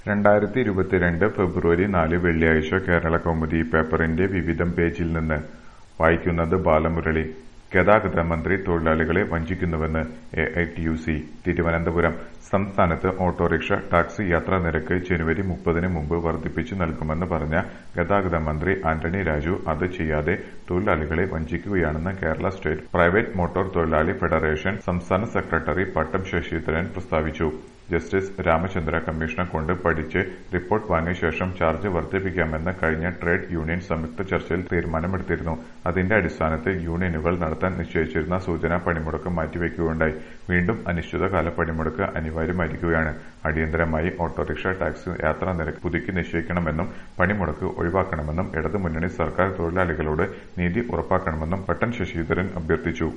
രണ്ടായിരത്തി ഇരുപത്തിരണ്ട് ഫെബ്രുവരി നാല് വെള്ളിയാഴ്ച കേരള കൗമുദി പേപ്പറിന്റെ വിവിധം പേജിൽ നിന്ന് വായിക്കുന്നത് ബാലമുരളി ഗതാഗത മന്ത്രി തൊഴിലാളികളെ വഞ്ചിക്കുന്നുവെന്ന് A I T U C Thiruvananthapuram സംസ്ഥാനത്ത് ഓട്ടോറിക്ഷ ടാക്സി യാത്രാ നിരക്ക് ജനുവരി മുപ്പതിന് മുമ്പ് വർദ്ധിപ്പിച്ചു നൽകുമെന്ന് പറഞ്ഞ ഗതാഗത മന്ത്രി ആന്റണി രാജു അത് ചെയ്യാതെ തൊഴിലാളികളെ വഞ്ചിക്കുകയാണെന്ന് കേരള സ്റ്റേറ്റ് പ്രൈവറ്റ് മോട്ടോർ തൊഴിലാളി ഫെഡറേഷൻ സംസ്ഥാന സെക്രട്ടറി പട്ടം ശശിധരൻ പ്രസ്താവിച്ചു ജസ്റ്റിസ് രാമചന്ദ്ര കമ്മീഷനെ കൊണ്ട് പഠിച്ച് റിപ്പോർട്ട് വാങ്ങിയ ശേഷം ചാർജ് വർദ്ധിപ്പിക്കാമെന്ന് കഴിഞ്ഞ ട്രേഡ് യൂണിയൻ സംയുക്ത ചർച്ചയിൽ തീരുമാനമെടുത്തിരുന്നു അതിന്റെ അടിസ്ഥാനത്തിൽ യൂണിയനുകൾ നടത്താൻ നിശ്ചയിച്ചിരുന്ന സൂചനാ പണിമുടക്ക് മാറ്റിവെക്കുകയുണ്ടായി വീണ്ടും അനിശ്ചിതകാല പണിമുടക്ക് അനിവാര്യമായിരിക്കുകയാണ് അടിയന്തരമായി ഓട്ടോറിക്ഷ ടാക്സി യാത്രാ നിരക്ക് പുതുക്കി നിശ്ചയിക്കണമെന്നും പണിമുടക്ക് ഒഴിവാക്കണമെന്നും ഇടതുമുന്നണി സർക്കാർ തൊഴിലാളികളോട് നീതി ഉറപ്പാക്കണമെന്നും പട്ടൻ ശശിധരൻ അഭ്യർത്ഥിച്ചു